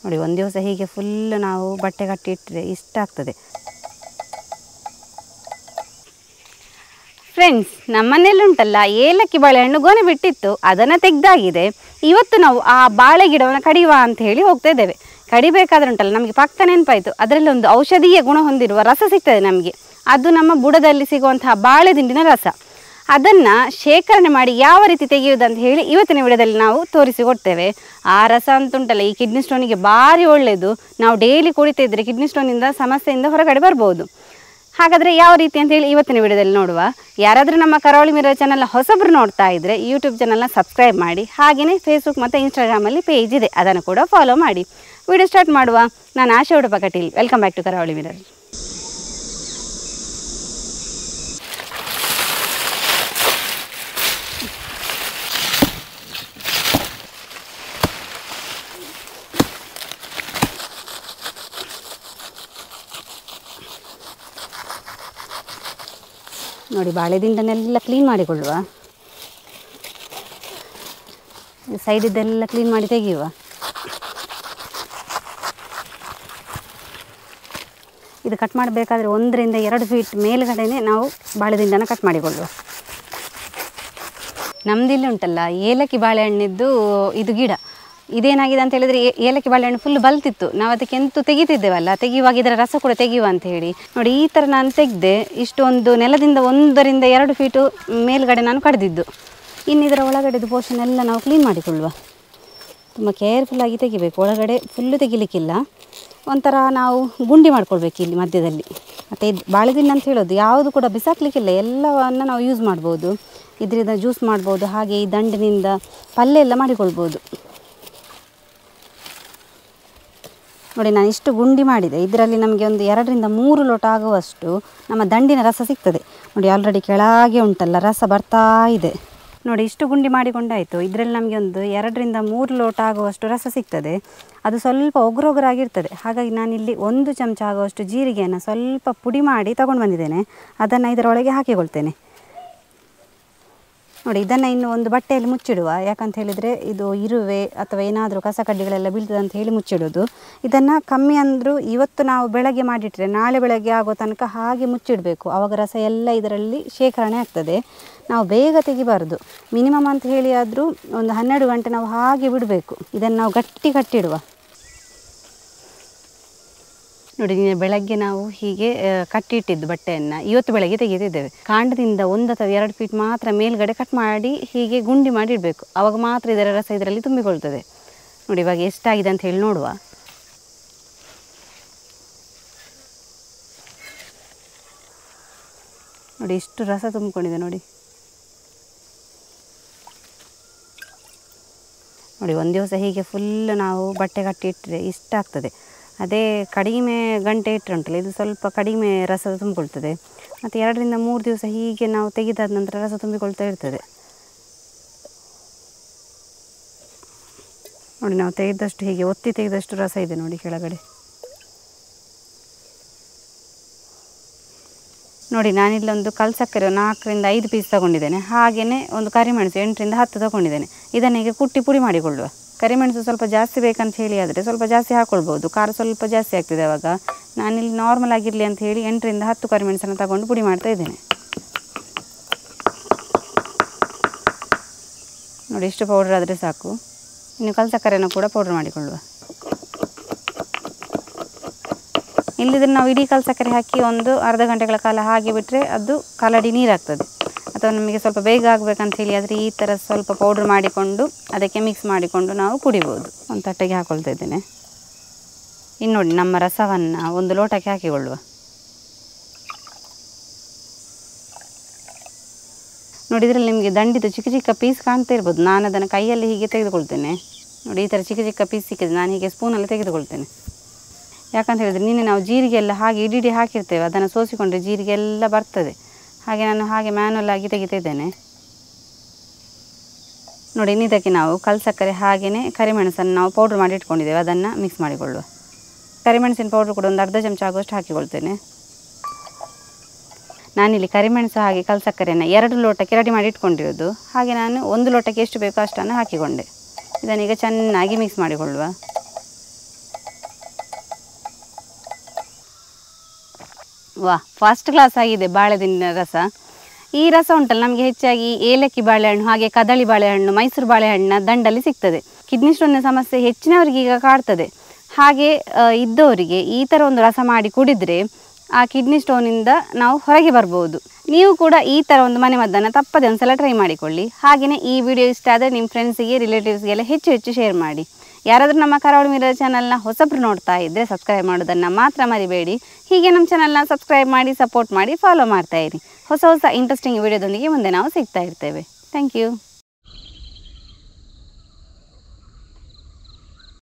ನೋಡಿ ಒಂದು ದಿವಸ ಹೀಗೆ ಫುಲ್ ನಾವು ಬಟ್ಟೆ ಕಟ್ಟಿ ಇಟ್ಟರೆ ಇಷ್ಟ ಆಗ್ತದೆ ಫ್ರೆಂಡ್ಸ್ ನಮ್ಮನೇಲಿ ಉಂಟಲ್ಲ ಏಲಕ್ಕಿ ಬಾಳೆಹಣ್ಣು ಗೊನೆ ಬಿಟ್ಟಿತ್ತು ಅದನ್ನು ತೆಗ್ದಾಗಿದೆ ಇವತ್ತು ನಾವು ಆ ಬಾಳೆ ಗಿಡವನ್ನು ಕಡಿಯುವ ಅಂತ ಹೇಳಿ ಹೋಗ್ತಾ ಇದ್ದೇವೆ ಕಡಿಬೇಕಾದ್ರೆ ಉಂಟಲ್ಲ ನಮಗೆ ಪಕ್ಕ ನೆನಪಾಯಿತು ಅದರಲ್ಲಿ ಒಂದು ಔಷಧೀಯ ಗುಣ ಹೊಂದಿರುವ ರಸ ಸಿಗ್ತದೆ ನಮಗೆ ಅದು ನಮ್ಮ ಬುಡದಲ್ಲಿ ಸಿಗುವಂತಹ ಬಾಳೆ ದಿಂಡಿನ ರಸ ಅದನ್ನು ಶೇಖರಣೆ ಮಾಡಿ ಯಾವ ರೀತಿ ತೆಗೆಯುವುದಂತ ಹೇಳಿ ಇವತ್ತಿನ ವಿಡಿಯೋದಲ್ಲಿ ನಾವು ತೋರಿಸಿಕೊಡ್ತೇವೆ ಆ ರಸ ಅಂತುಂಟಲ್ಲ ಈ ಕಿಡ್ನಿ ಸ್ಟೋನಿಗೆ ಭಾರಿ ಒಳ್ಳೆಯದು ನಾವು ಡೈಲಿ ಕುಡಿತಾ ಇದ್ದರೆ ಕಿಡ್ನಿ ಸ್ಟೋನಿಂದ ಸಮಸ್ಯೆಯಿಂದ ಹೊರಗಡೆ ಬರ್ಬೋದು ಹಾಗಾದರೆ ಯಾವ ರೀತಿ ಅಂತ ಹೇಳಿ ಇವತ್ತಿನ ವಿಡಿಯೋದಲ್ಲಿ ನೋಡುವ ಯಾರಾದರೂ ನಮ್ಮ ಕರಾವಳಿ ಮಿರ ಚಾನಲ್ ಹೊಸಬ್ರು ನೋಡ್ತಾ ಇದ್ದರೆ ಯೂಟ್ಯೂಬ್ ಚಾನಲ್ನ ಸಬ್ಸ್ಕ್ರೈಬ್ ಮಾಡಿ ಹಾಗೆಯೇ ಫೇಸ್ಬುಕ್ ಮತ್ತು ಇನ್ಸ್ಟಾಗ್ರಾಮಲ್ಲಿ ಪೇಜ್ ಇದೆ ಅದನ್ನು ಕೂಡ ಫಾಲೋ ಮಾಡಿ ವಿಡಿಯೋ ಸ್ಟಾರ್ಟ್ ಮಾಡುವ ನಾನು Asha Udupa Kateel welcome back to Karavali Mirror ನೋಡಿ ಬಾಳೆ ದಿಂಡನ್ನೆಲ್ಲ ಕ್ಲೀನ್ ಮಾಡಿಕೊಳ್ಳುವ ಸೈಡಿದ್ದೆಲ್ಲ ಕ್ಲೀನ್ ಮಾಡಿ ತೆಗೆಯುವ ಇದು ಕಟ್ ಮಾಡಬೇಕಾದ್ರೆ ಒಂದರಿಂದ ಎರಡು ಫೀಟ್ ಮೇಲ್ಗಡೆನೆ ನಾವು ಬಾಳೆ ದಿಂಡನ ಕಟ್ ಮಾಡಿಕೊಳ್ಳುವ ನಮ್ದಿಲ್ಲಿ ಉಂಟಲ್ಲ ಏಲಕ್ಕಿ ಬಾಳೆಹಣ್ಣಿದ್ದು ಇದು ಗಿಡ ಇದೇನಾಗಿದೆ ಅಂತ ಹೇಳಿದ್ರೆ ಏ- ಏಲಕ್ಕಿ ಬಾಳೆಹಣ್ಣು ಫುಲ್ ಬಲ್ತಿತ್ತು ನಾವು ಅದಕ್ಕೆ ಎಂತೂ ತೆಗಿತಿದ್ದೇವಲ್ಲ ತೆಗೆಯುವಾಗ ಇದರ ರಸ ಕೂಡ ತೆಗೆಯುವ ಅಂತ ಹೇಳಿ ನೋಡಿ ಈ ಥರ ನಾನು ತೆಗೆದೆ ಇಷ್ಟೊಂದು ನೆಲದಿಂದ ಒಂದರಿಂದ ಎರಡು ಫೀಟು ಮೇಲ್ಗಡೆ ನಾನು ಕಡ್ದಿದ್ದು ಇನ್ನು ಇದರ ಒಳಗಡೆದು ಪೋರ್ಷನ್ ಎಲ್ಲ ನಾವು ಕ್ಲೀನ್ ಮಾಡಿಕೊಳ್ಳುವ ತುಂಬ ಕೇರ್ಫುಲ್ಲಾಗಿ ತೆಗಿಬೇಕು ಒಳಗಡೆ ಫುಲ್ಲು ತೆಗಿಲಿಕ್ಕಿಲ್ಲ ಒಂಥರ ನಾವು ಗುಂಡಿ ಮಾಡ್ಕೊಳ್ಬೇಕು ಇಲ್ಲಿ ಮಧ್ಯದಲ್ಲಿ ಮತ್ತು ಇದು ಬಾಳೆದಿನ ಅಂತ ಹೇಳೋದು ಯಾವುದು ಕೂಡ ಬಿಸಾಕ್ಲಿಕ್ಕಿಲ್ಲ ಎಲ್ಲವನ್ನು ನಾವು ಯೂಸ್ ಮಾಡ್ಬೋದು ಇದರಿಂದ ಜ್ಯೂಸ್ ಮಾಡ್ಬೋದು ಹಾಗೆ ಈ ದಂಡಿನಿಂದ ಪಲ್ಯ ಎಲ್ಲ ಮಾಡಿಕೊಳ್ಬೋದು ನೋಡಿ ನಾನು ಇಷ್ಟು ಗುಂಡಿ ಮಾಡಿದೆ ಇದರಲ್ಲಿ ನಮಗೆ ಒಂದು ಎರಡರಿಂದ ಮೂರು ಲೋಟ ಆಗುವಷ್ಟು ನಮ್ಮ ದಂಡಿನ ರಸ ಸಿಗ್ತದೆ ನೋಡಿ ಆಲ್ರೆಡಿ ಕೆಳಗೆ ಉಂಟಲ್ಲ ರಸ ಬರ್ತಾ ಇದೆ ನೋಡಿ ಇಷ್ಟು ಗುಂಡಿ ಮಾಡಿಕೊಂಡಾಯಿತು ಇದರಲ್ಲಿ ನಮಗೆ ಒಂದು ಎರಡರಿಂದ ಮೂರು ಲೋಟ ಆಗುವಷ್ಟು ರಸ ಸಿಗ್ತದೆ ಅದು ಸ್ವಲ್ಪ ಒಗ್ರೊಗ್ರಾಗಿರ್ತದೆ ಹಾಗಾಗಿ ನಾನಿಲ್ಲಿ ಒಂದು ಚಮಚ ಆಗುವಷ್ಟು ಜೀರಿಗೆಯನ್ನು ಸ್ವಲ್ಪ ಪುಡಿ ಮಾಡಿ ತಗೊಂಡು ಬಂದಿದ್ದೇನೆ ಅದನ್ನು ಇದರೊಳಗೆ ಹಾಕಿಕೊಳ್ತೇನೆ ನೋಡಿ ಇದನ್ನು ಇನ್ನು ಒಂದು ಬಟ್ಟೆಯಲ್ಲಿ ಮುಚ್ಚಿಡುವ ಯಾಕಂತ ಹೇಳಿದರೆ ಇದು ಇರುವೆ ಅಥವಾ ಏನಾದರೂ ಕಸ ಕಡ್ಡಿಗಳೆಲ್ಲ ಬೀಳ್ತದೆ ಅಂತ ಹೇಳಿ ಮುಚ್ಚಿಡೋದು ಇದನ್ನು ಕಮ್ಮಿ ಅಂದರೂ ಇವತ್ತು ನಾವು ಬೆಳಗ್ಗೆ ಮಾಡಿಟ್ರೆ ನಾಳೆ ಬೆಳಗ್ಗೆ ಆಗೋ ತನಕ ಹಾಗೆ ಮುಚ್ಚಿಡಬೇಕು ಆವಾಗ ರಸ ಎಲ್ಲ ಇದರಲ್ಲಿ ಶೇಖರಣೆ ಆಗ್ತದೆ ನಾವು ಬೇಗ ತೆಗಿಬಾರ್ದು ಮಿನಿಮಮ್ ಅಂತ ಹೇಳಿ ಆದರೂ ಒಂದು ಹನ್ನೆರಡು ಗಂಟೆ ನಾವು ಹಾಗೆ ಬಿಡಬೇಕು ಇದನ್ನು ನಾವು ಗಟ್ಟಿ ಕಟ್ಟಿಡುವ ನೋಡಿ ನಿನ್ನೆ ಬೆಳಗ್ಗೆ ನಾವು ಹೀಗೆ ಆ, ಕಟ್ಟಿಟ್ಟಿದ್ದು ಬಟ್ಟೆಯನ್ನು ಇವತ್ತು ಬೆಳಗ್ಗೆ ತೆಗೆದಿದ್ದೇವೆ ಕಾಂಡದಿಂದ ಒಂದು ಅಥವಾ ಎರಡು ಫೀಟ್ ಮಾತ್ರ ಮೇಲ್ಗಡೆ ಕಟ್ ಮಾಡಿ ಹೀಗೆ ಗುಂಡಿ ಮಾಡಿ ಇಡಬೇಕು ಆವಾಗ ಮಾತ್ರ ಇದರ ರಸ ಇದರಲ್ಲಿ ತುಂಬಿಕೊಳ್ತದೆ ನೋಡಿ ಇವಾಗ ಎಷ್ಟಾಗಿದೆ ಅಂತ ಹೇಳಿ ನೋಡುವ ನೋಡಿ ಇಷ್ಟು ರಸ ತುಂಬಿಕೊಂಡಿದೆ ನೋಡಿ ನೋಡಿ ಒಂದು ದಿವಸ ಹೀಗೆ ಫುಲ್ ನಾವು ಬಟ್ಟೆ ಕಟ್ಟಿ ಇಟ್ಟರೆ ಇಷ್ಟ ಆಗ್ತದೆ ಅದೇ ಕಡಿಮೆ ಗಂಟೆ ಇಟ್ಟರೆ ಉಂಟಲ್ಲ ಇದು ಸ್ವಲ್ಪ ಕಡಿಮೆ ರಸ ತುಂಬಿಕೊಳ್ತದೆ ಮತ್ತು ಎರಡರಿಂದ ಮೂರು ದಿವಸ ಹೀಗೆ ನಾವು ತೆಗೆದಾದ ನಂತರ ರಸ ತುಂಬಿಕೊಳ್ತಾ ಇರ್ತದೆ ನೋಡಿ ನಾವು ತೆಗೆದಷ್ಟು ಹೀಗೆ ಒತ್ತಿ ತೆಗೆದಷ್ಟು ರಸ ಇದೆ ನೋಡಿ ಕೆಳಗಡೆ ನೋಡಿ ನಾನಿಲ್ಲೊಂದು ಕಲ್ಸಕ್ಕರೆ ನಾಲ್ಕರಿಂದ ಐದು ಪೀಸ್ ತಗೊಂಡಿದ್ದೇನೆ ಹಾಗೆಯೇ ಒಂದು ಕರಿಮೆಣಸು ಎಂಟರಿಂದ ಹತ್ತು ತಗೊಂಡಿದ್ದೇನೆ ಇದನ್ನು ಹೀಗೆ ಕುಟ್ಟಿ ಪುಡಿ ಮಾಡಿಕೊಳ್ಳುವ ಕರಿಮೆಣಸು ಸ್ವಲ್ಪ ಜಾಸ್ತಿ ಬೇಕಂತ ಹೇಳಿ ಆದರೆ ಸ್ವಲ್ಪ ಜಾಸ್ತಿ ಹಾಕ್ಕೊಳ್ಬೋದು ಖಾರ ಸ್ವಲ್ಪ ಜಾಸ್ತಿ ಆಗ್ತದೆ ಅವಾಗ ನಾನಿಲ್ಲಿ ನಾರ್ಮಲ್ ಆಗಿರಲಿ ಅಂತ ಹೇಳಿ ಎಂಟರಿಂದ ಹತ್ತು ಕರಿಮೆಣಸನ್ನು ತಗೊಂಡು ಪುಡಿ ಮಾಡ್ತಾ ಇದ್ದೇನೆ ನೋಡಿ ಇಷ್ಟು ಪೌಡ್ರ್ ಆದರೆ ಸಾಕು ಇನ್ನು ಕಲ್ಸಕ್ಕರೆಯನ್ನು ಕೂಡ ಪೌಡ್ರ್ ಮಾಡಿಕೊಳ್ಳುವ ಇಲ್ಲಿದ್ರೆ ನಾವು ಇಡೀ ಕಲ್ ಸಕ್ಕರೆ ಹಾಕಿ ಒಂದು ಅರ್ಧ ಗಂಟೆಗಳ ಕಾಲ ಹಾಗೆ ಬಿಟ್ಟರೆ ಅದು ಕಲಡಿ ನೀರಾಗ್ತದೆ ಅಥವಾ ನಮಗೆ ಸ್ವಲ್ಪ ಬೇಗ ಆಗಬೇಕಂತ ಹೇಳಿ ಆದರೆ ಈ ಥರ ಸ್ವಲ್ಪ ಪೌಡ್ರ್ ಮಾಡಿಕೊಂಡು ಅದಕ್ಕೆ ಮಿಕ್ಸ್ ಮಾಡಿಕೊಂಡು ನಾವು ಕುಡಿಬೋದು ಒಂದು ತಟ್ಟೆಗೆ ಹಾಕೊಳ್ತಾ ಇದ್ದೇನೆ ಇನ್ನು ನೋಡಿ ನಮ್ಮ ರಸವನ್ನು ಒಂದು ಲೋಟಕ್ಕೆ ಹಾಕಿಕೊಳ್ಳುವ ನೋಡಿ ಇದರಲ್ಲಿ ನಿಮಗೆ ದಂಡಿದು ಚಿಕ್ಕ ಚಿಕ್ಕ ಪೀಸ್ ಕಾಣ್ತಾ ಇರ್ಬೋದು ನಾನು ಅದನ್ನು ಕೈಯಲ್ಲಿ ಹೀಗೆ ತೆಗೆದುಕೊಳ್ತೇನೆ ನೋಡಿ ಈ ಥರ ಚಿಕ್ಕ ಚಿಕ್ಕ ಪೀಸ್ ಸಿಕ್ಕಿದೆ ನಾನು ಹೀಗೆ ಸ್ಪೂನಲ್ಲಿ ತೆಗೆದುಕೊಳ್ತೇನೆ ಯಾಕಂತ ಹೇಳಿದ್ರೆ ನಿನ್ನೆ ನಾವು ಜೀರಿಗೆ ಎಲ್ಲ ಹಾಗೆ ಇಡೀ ಇಡೀ ಹಾಕಿರ್ತೇವೆ ಅದನ್ನು ಸೋಸಿಕೊಂಡ್ರೆ ಜೀರಿಗೆ ಎಲ್ಲ ಬರ್ತದೆ ಹಾಗೆ ನಾನು ಹಾಗೆ ಮ್ಯಾನುವಲ್ ಆಗಿ ತೆಗಿತಾ ಇದ್ದೇನೆ ನೋಡಿ ಇನ್ನು ಇದಕ್ಕೆ ನಾವು ಕಲ್ಸಕ್ಕರೆ ಹಾಗೆಯೇ ಕರಿಮೆಣಸನ್ನು ನಾವು ಪೌಡ್ರ್ ಮಾಡಿ ಇಟ್ಕೊಂಡಿದ್ದೇವೆ ಅದನ್ನು ಮಿಕ್ಸ್ ಮಾಡಿಕೊಳ್ಳುವ ಕರಿಮೆಣಸಿನ ಪೌಡ್ರ್ ಕೂಡ ಒಂದು ಅರ್ಧ ಚಮಚ ಆಗುವಷ್ಟು ಹಾಕಿಕೊಳ್ತೇನೆ ನಾನಿಲ್ಲಿ ಕರಿಮೆಣಸು ಹಾಗೆ ಕಲ್ಸಕ್ಕರೆಯನ್ನು ಎರಡು ಲೋಟಕ್ಕೆ ರೆಡಿ ಮಾಡಿ ಇಟ್ಕೊಂಡಿರೋದು ಹಾಗೆ ನಾನು ಒಂದು ಲೋಟಕ್ಕೆ ಎಷ್ಟು ಬೇಕೋ ಅಷ್ಟನ್ನು ಹಾಕಿಕೊಂಡೆ ಇದನ್ನೀಗ ಚೆನ್ನಾಗಿ ಮಿಕ್ಸ್ ಮಾಡಿಕೊಳ್ಳುವ ವಾ ಫಸ್ಟ್ ಕ್ಲಾಸ್ ಆಗಿದೆ ಬಾಳೆದಿನ ರಸ ಈ ರಸ ಉಂಟಲ್ಲ ನಮಗೆ ಹೆಚ್ಚಾಗಿ ಏಲಕ್ಕಿ ಬಾಳೆಹಣ್ಣು ಹಾಗೆ ಕದಳಿ ಬಾಳೆಹಣ್ಣು ಮೈಸೂರು ಬಾಳೆಹಣ್ಣಿನ ದಂಡಲ್ಲಿ ಸಿಗ್ತದೆ ಕಿಡ್ನಿ ಸ್ಟೋನ್ನ ಸಮಸ್ಯೆ ಹೆಚ್ಚಿನವರಿಗೆ ಈಗ ಕಾಡ್ತದೆ ಹಾಗೆ ಆ, ಇದ್ದವರಿಗೆ ಈ ಥರ ಒಂದು ರಸ ಮಾಡಿ ಕುಡಿದರೆ ಆ ಕಿಡ್ನಿ ಸ್ಟೋನಿಂದ ನಾವು ಹೊರಗೆ ಬರ್ಬೋದು ನೀವು ಕೂಡ ಈ ಥರ ಒಂದು ಮನೆ ಮದ್ದನ್ನು ತಪ್ಪದೆ ಒಂದ್ಸಲ ಟ್ರೈ ಮಾಡಿಕೊಳ್ಳಿ ಹಾಗೆಯೇ ಈ ವಿಡಿಯೋ ಇಷ್ಟ ಆದರೆ ನಿಮ್ಮ ಫ್ರೆಂಡ್ಸಿಗೆ ರಿಲೇಟಿವ್ಸ್ಗೆಲ್ಲ ಹೆಚ್ಚು ಹೆಚ್ಚು ಶೇರ್ ಮಾಡಿ ಯಾರಾದರೂ ನಮ್ಮ ಕರಾವಳಿ ಮಿರರ್ ಚಾನಲ್ನ ಹೊಸಬ್ರು ನೋಡ್ತಾ ಇದ್ದರೆ ಸಬ್ಸ್ಕ್ರೈಬ್ ಮಾಡೋದನ್ನು ಮಾತ್ರ ಮರಿಬೇಡಿ ಹೀಗೆ ನಮ್ಮ ಚಾನಲ್ನ ಸಬ್ಸ್ಕ್ರೈಬ್ ಮಾಡಿ ಸಪೋರ್ಟ್ ಮಾಡಿ ಫಾಲೋ ಮಾಡ್ತಾ ಇರಿ ಹೊಸ ಹೊಸ ಇಂಟ್ರೆಸ್ಟಿಂಗ್ ವಿಡಿಯೋದೊಂದಿಗೆ ಮುಂದೆ ನಾವು ಸಿಗ್ತಾ ಇರ್ತೇವೆ ಥ್ಯಾಂಕ್ ಯು